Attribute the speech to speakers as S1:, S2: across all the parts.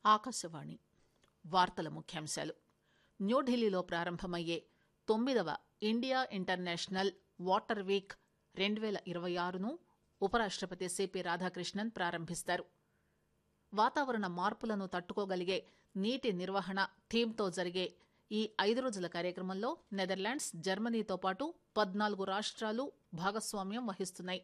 S1: ఆకాశవాణి వార్తల ముఖ్యాంశాలు న్యూఢిల్లీలో ప్రారంభమయ్యే తొమ్మిదవ ఇండియా ఇంటర్నేషనల్ వాటర్ వీక్ రెండు పేల ఇరవై ఆరును ఉపరాష్టపతి సిపి రాధాకృష్ణన్ ప్రారంభిస్తారు వాతావరణ మార్పులను తట్టుకోగలిగే నీటి నిర్వహణ థీమ్తో జరిగే ఈ ఐదు రోజుల కార్యక్రమంలో నెదర్లాండ్స్ జర్మనీతో పాటు పద్నాలుగు రాష్ట్రాలు భాగస్వామ్యం వహిస్తున్నాయి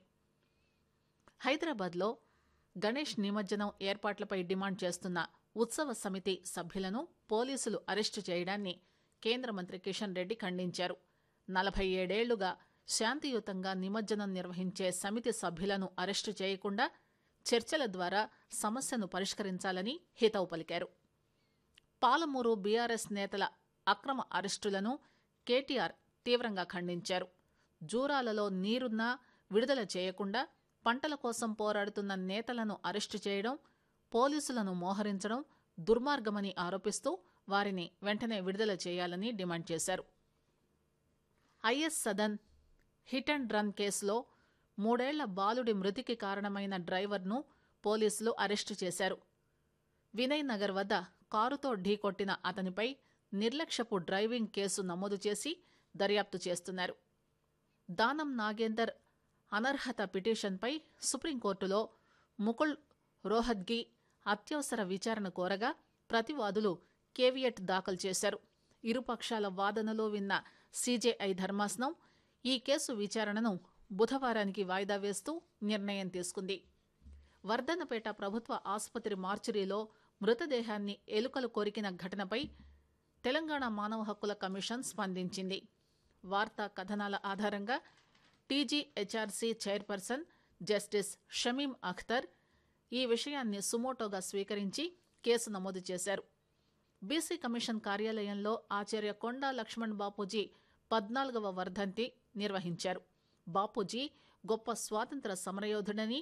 S1: హైదరాబాద్లో గణేష్ నిమజ్జనం ఏర్పాట్లపై డిమాండ్ చేస్తున్న ఉత్సవ సమితి సభ్యులను పోలీసులు అరెస్టు చేయడాన్ని కేంద్ర మంత్రి కిషన్ రెడ్డి ఖండించారు నలభై ఏడేళ్లుగా శాంతియుతంగా నిమజ్జనం నిర్వహించే సమితి సభ్యులను అరెస్టు చేయకుండా చర్చల ద్వారా సమస్యను పరిష్కరించాలని హితవు పలికారు పాలమూరు బీఆర్ఎస్ నేతల అక్రమ అరెస్టులను కేటీఆర్ తీవ్రంగా ఖండించారు జూరాలలో నీరున్నా విడుదల చేయకుండా పంటల కోసం పోరాడుతున్న నేతలను అరెస్టు చేయడం పోలీసులను మోహరించడం దుర్మార్గమని ఆరోపిస్తూ వారిని వెంటనే విడుదల చేయాలని డిమాండ్ చేశారు IS Sadan hit and run కేసులో మూడేళ్ల బాలుడి మృతికి కారణమైన డ్రైవర్ను పోలీసులు అరెస్టు చేశారు వినయ్ నగర్ వద్ద కారుతో ఢీకొట్టిన అతనిపై నిర్లక్ష్యపు డ్రైవింగ్ కేసు నమోదు చేసి దర్యాప్తు చేస్తున్నారు దానం నాగేందర్ అనర్హత పిటిషన్పై సుప్రీంకోర్టులో ముకుల్ రోహత్గి అత్యవసర విచారణ కోరగా ప్రతివాదులు కేవియట్ దాఖలు చేశారు ఇరుపక్షాల వాదనలు విన్న సీజేఐ ధర్మాసనం ఈ కేసు విచారణను బుధవారానికి వాయిదా వేస్తూ నిర్ణయం తీసుకుంది వర్ధన్నపేట ప్రభుత్వ ఆసుపత్రి మార్చురీలో మృతదేహాన్ని ఎలుకలు కొరికిన ఘటనపై తెలంగాణ మానవ హక్కుల కమిషన్ స్పందించింది వార్తా కథనాల ఆధారంగా TGHRC chairperson justice Shamim Akhtar ఈ విషయాన్ని సుమోటోగా స్వీకరించి కేసు నమోదు చేశారు బీసీ కమిషన్ కార్యాలయంలో ఆచార్య కొండా లక్ష్మణ్ బాపూజీ పద్నాలుగవ వర్ధంతి నిర్వహించారు బాపూజీ గొప్ప స్వాతంత్ర సమరయోధుడని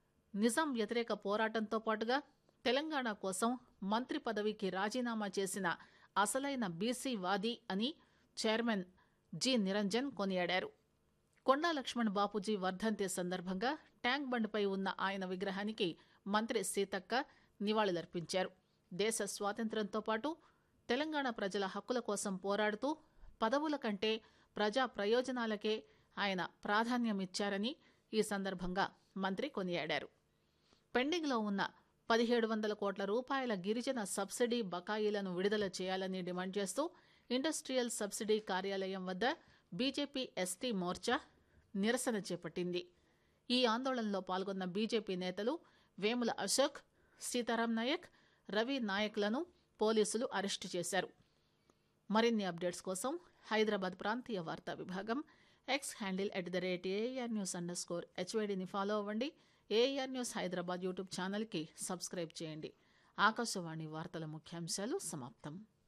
S1: నిజాం వ్యతిరేక పోరాటంతో పాటుగా తెలంగాణ కోసం మంత్రి పదవికి రాజీనామా చేసిన అసలైన బీసీ వాది అని చైర్మన్ జి నిరంజన్ కొనియాడారు కొండా లక్ష్మణ్ బాపూజీ వర్ధంతి సందర్భంగా ట్యాంక్ బండ్పై ఉన్న ఆయన విగ్రహానికి మంత్రి సీతక్క నివాళులర్పించారు దేశ స్వాతంత్ర్యంతో పాటు తెలంగాణ ప్రజల హక్కుల కోసం పోరాడుతూ పదవుల కంటే ప్రజా ప్రయోజనాలకే ఆయన ప్రాధాన్యమిచ్చారని ఈ సందర్భంగా మంత్రి కొనియాడారు పెండింగ్లో ఉన్న పదిహేడు వందల కోట్ల రూపాయల గిరిజన సబ్సిడీ బకాయిలను విడుదల చేయాలని డిమాండ్ చేస్తూ ఇండస్ట్రియల్ సబ్సిడీ కార్యాలయం వద్ద బీజేపీ ఎస్టీ మోర్చా నిరసన చేపట్టింది ఈ ఆందోళనలో పాల్గొన్న బీజేపీ నేతలు వేముల అశోక్ సీతారాం నాయక్ రవి నాయక్లను పోలీసులు అరెస్టు చేశారు మరిన్ని అప్డేట్స్ కోసం హైదరాబాద్ ప్రాంతీయ వార్తా విభాగం X handle at the rate AIR news underscore స్కోర్ హెచ్వైడిని ఫాలో అవ్వండి ఏఆర్ న్యూస్ హైదరాబాద్ యూట్యూబ్ ఛానల్కి సబ్స్క్రైబ్ చేయండి ఆకాశవాణి వార్తల ముఖ్యాంశాలు సమాప్తం